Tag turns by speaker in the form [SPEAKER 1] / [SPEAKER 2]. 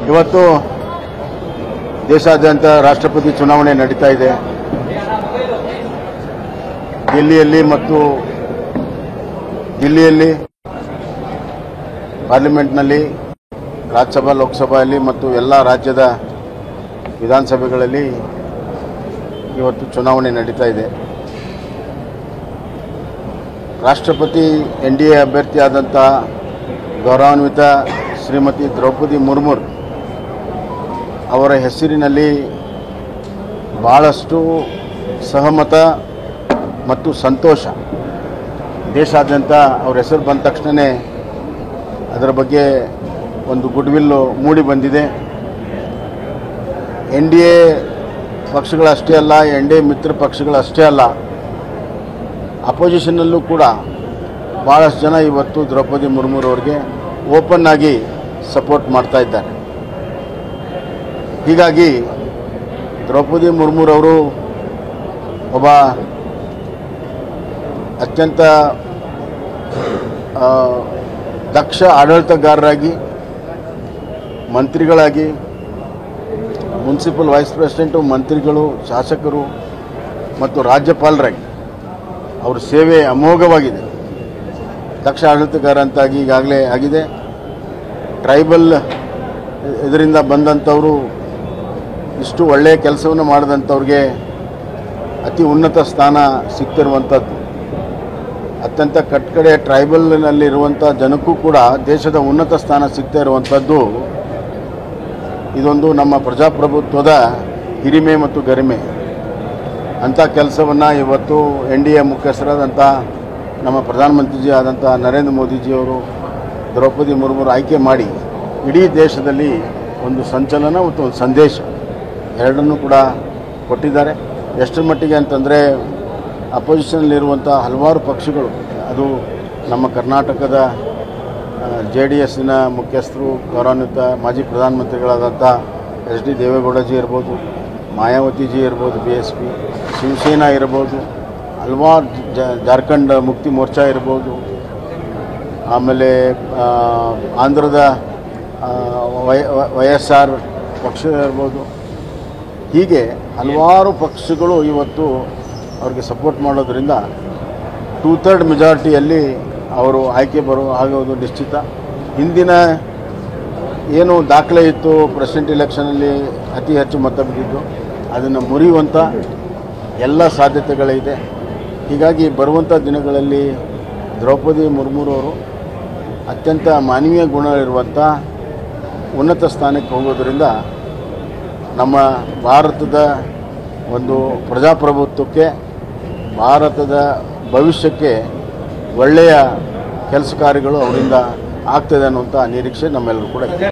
[SPEAKER 1] ಇವತ್ತು ದೇಶಾದ್ಯಂತ ರಾಷ್ಟ್ರಪತಿ ಚುನಾವಣೆ ನಡೀತಾ ಇದೆ ದಿಲ್ಲಿಯಲ್ಲಿ ಮತ್ತು ದಿಲ್ಲಿಯಲ್ಲಿ ಪಾರ್ಲಿಮೆಂಟ್ನಲ್ಲಿ ರಾಜ್ಯಸಭಾ ಲೋಕಸಭೆಯಲ್ಲಿ ಮತ್ತು ಎಲ್ಲ ರಾಜ್ಯದ ವಿಧಾನಸಭೆಗಳಲ್ಲಿ ಇವತ್ತು ಚುನಾವಣೆ ನಡೀತಾ ಇದೆ ರಾಷ್ಟ್ರಪತಿ ಎನ್ ಡಿ ಎ ಅಭ್ಯರ್ಥಿಯಾದಂಥ ಗೌರವಾನ್ವಿತ ಶ್ರೀಮತಿ ದ್ರೌಪದಿ ಮುರ್ಮುರ್ ಅವರ ಹೆಸರಿನಲ್ಲಿ ಭಾಳಷ್ಟು ಸಹಮತ ಮತ್ತು ಸಂತೋಷ ದೇಶಾದ್ಯಂತ ಅವ್ರ ಹೆಸರು ಬಂದ ತಕ್ಷಣವೇ ಅದರ ಬಗ್ಗೆ ಒಂದು ಗುಡ್ವಿಲ್ಲು ಮೂಡಿ ಬಂದಿದೆ ಎನ್ ಡಿ ಎ ಪಕ್ಷಗಳಷ್ಟೇ ಅಲ್ಲ ಎನ್ ಡಿ ಎ ಮಿತ್ರ ಪಕ್ಷಗಳಷ್ಟೇ ಅಲ್ಲ ಅಪೋಸಿಷನ್ನಲ್ಲೂ ಕೂಡ ಭಾಳಷ್ಟು ಜನ ಇವತ್ತು ದ್ರೌಪದಿ ಮುರ್ಮುರ್ ಅವ್ರಿಗೆ ಓಪನ್ ಆಗಿ ಸಪೋರ್ಟ್ ಮಾಡ್ತಾ ಇದ್ದಾರೆ ಹೀಗಾಗಿ ದ್ರೌಪದಿ ಮುರ್ಮುರ್ ಅವರು ಒಬ್ಬ ಅತ್ಯಂತ ಆ, ದಕ್ಷ ಆಡಳಿತಗಾರರಾಗಿ ಮಂತ್ರಿಗಳಾಗಿ ಮುನ್ಸಿಪಲ್ ವೈಸ್ ಪ್ರೆಸಿಡೆಂಟು ಮಂತ್ರಿಗಳು ಶಾಸಕರು ಮತ್ತು ರಾಜ್ಯಪಾಲರಾಗಿ ಅವ್ರ ಸೇವೆ ಅಮೋಘವಾಗಿದೆ ದಕ್ಷ ಆಡಳಿತಗಾರ ಅಂತಾಗಿ ಈಗಾಗಲೇ ಆಗಿದೆ ಟ್ರೈಬಲ್ ಇದರಿಂದ ಬಂದಂಥವರು ಇಷ್ಟು ಒಳ್ಳೆಯ ಕೆಲಸವನ್ನು ಮಾಡಿದಂಥವ್ರಿಗೆ ಅತಿ ಉನ್ನತ ಸ್ಥಾನ ಸಿಗ್ತಿರುವಂಥದ್ದು ಅತ್ಯಂತ ಕಟ್ಕಡೆ ಟ್ರೈಬಲ್ನಲ್ಲಿರುವಂಥ ಜನಕ್ಕೂ ಕೂಡ ದೇಶದ ಉನ್ನತ ಸ್ಥಾನ ಸಿಗ್ತಾ ಇರುವಂಥದ್ದು ಇದೊಂದು ನಮ್ಮ ಪ್ರಜಾಪ್ರಭುತ್ವದ ಹಿರಿಮೆ ಮತ್ತು ಗರಿಮೆ ಅಂಥ ಕೆಲಸವನ್ನು ಇವತ್ತು ಎನ್ ಡಿ ಎ ಮುಖ್ಯಸ್ಥರಾದಂಥ ನಮ್ಮ ಪ್ರಧಾನಮಂತ್ರಿಜಿ ಆದಂಥ ನರೇಂದ್ರ ಮೋದಿಜಿಯವರು ದ್ರೌಪದಿ ಮುರ್ಮುರು ಆಯ್ಕೆ ಮಾಡಿ ಇಡೀ ದೇಶದಲ್ಲಿ ಒಂದು ಸಂಚಲನ ಮತ್ತು ಒಂದು ಸಂದೇಶ ಎರಡನ್ನೂ ಕೂಡ ಕೊಟ್ಟಿದ್ದಾರೆ ಎಷ್ಟರ ಮಟ್ಟಿಗೆ ಅಂತಂದರೆ ಅಪೋಸಿಷನ್ನಲ್ಲಿರುವಂಥ ಹಲವಾರು ಪಕ್ಷಗಳು ಅದು ನಮ್ಮ ಕರ್ನಾಟಕದ ಜೆ ಡಿ ಎಸ್ಸಿನ ಮುಖ್ಯಸ್ಥರು ಗೌರವಾನ್ವಿತ ಮಾಜಿ ಪ್ರಧಾನಮಂತ್ರಿಗಳಾದಂಥ ಎಚ್ ಡಿ ದೇವೇಗೌಡಜಿ ಇರ್ಬೋದು ಮಾಯಾವತಿಜಿ ಇರ್ಬೋದು ಬಿ ಎಸ್ ಪಿ ಶಿವಸೇನಾ ಇರ್ಬೋದು ಹಲವಾರು ಜ- ಜಾರ್ಖಂಡ್ ಮುಕ್ತಿ ಮೋರ್ಚಾ ಇರ್ಬೋದು ಆಮೇಲೆ ಆ, ಆಂಧ್ರದ ಆ, ವೈ ವೈ ಎಸ್ ಆರ್ ಪಕ್ಷ ಇರ್ಬೋದು ಹೀಗೆ ಹಲವಾರು ಪಕ್ಷಗಳು ಇವತ್ತು ಅವ್ರಿಗೆ ಸಪೋರ್ಟ್ ಮಾಡೋದ್ರಿಂದ ಟೂ ಥರ್ಡ್ ಮೆಜಾರಿಟಿಯಲ್ಲಿ ಅವರು ಆಯ್ಕೆ ಬರೋ ಆಗೋದು ನಿಶ್ಚಿತ ಹಿಂದಿನ ಏನು ದಾಖಲೆ ಇತ್ತು ಪ್ರೆಸಿಡೆಂಟ್ ಇಲೆಕ್ಷನಲ್ಲಿ ಅತಿ ಹೆಚ್ಚು ಮತ ಬಿದ್ದಿದ್ದು ಅದನ್ನು ಮುರಿಯುವಂಥ ಎಲ್ಲ ಸಾಧ್ಯತೆಗಳಿದೆ ಹೀಗಾಗಿ ಬರುವಂಥ ದಿನಗಳಲ್ಲಿ ದ್ರೌಪದಿ ಮುರ್ಮುರವರು ಅತ್ಯಂತ ಮಾನವೀಯ ಗುಣ ಇರುವಂಥ ಉನ್ನತ ಸ್ಥಾನಕ್ಕೆ ಹೋಗೋದರಿಂದ ನಮ್ಮ ಭಾರತದ ಒಂದು ಪ್ರಜಾಪ್ರಭುತ್ವಕ್ಕೆ ಭಾರತದ ಭವಿಷ್ಯಕ್ಕೆ ಒಳ್ಳೆಯ ಕೆಲಸ ಕಾರ್ಯಗಳು ಅವರಿಂದ ಆಗ್ತದೆ ಅನ್ನುವಂಥ ನಿರೀಕ್ಷೆ ನಮ್ಮೆಲ್ಲರೂ ಕೂಡ ಇದೆ